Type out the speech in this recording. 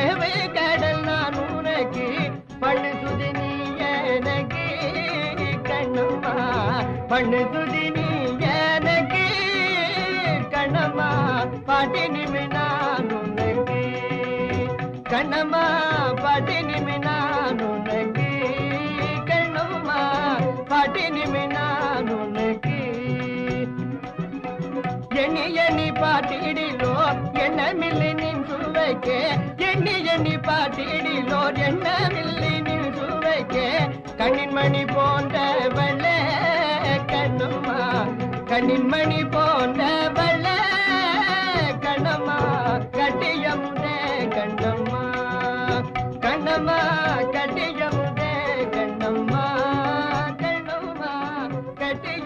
சேவை கடல் நான் உனக்கு பண்ணு சுதி நீ எனக்கு கண்ணம்மா பண்ணு சுதி நீ எனக்கு கண்ணம்மா பாட்டி நிமி நான் உனக்கு கண்ணம்மா பாட்டி நிமி நான் உனக்கு கண்ணம்மா பாட்டி நிமி நான் உனக்கு எண்ணி எண்ணி பாட்டிடிலோ எண்ணமில்லை நின் சுவைக்கே எண்ணி எண்ணி பாட்டிடிலோ எண்ணமில்லை நின் சுவைக்கே கண்ணின் மணி போன்ற வெள்ளை கண்ணம்மா கண்ணின் மணி போன்ற வெள்ளை கண்ணம்மா கட்டியமுதே கண்ணம்மா கண்ணம்மா கட்டியமுதே கண்ணம்மா கண்ணம்மா கட்டிய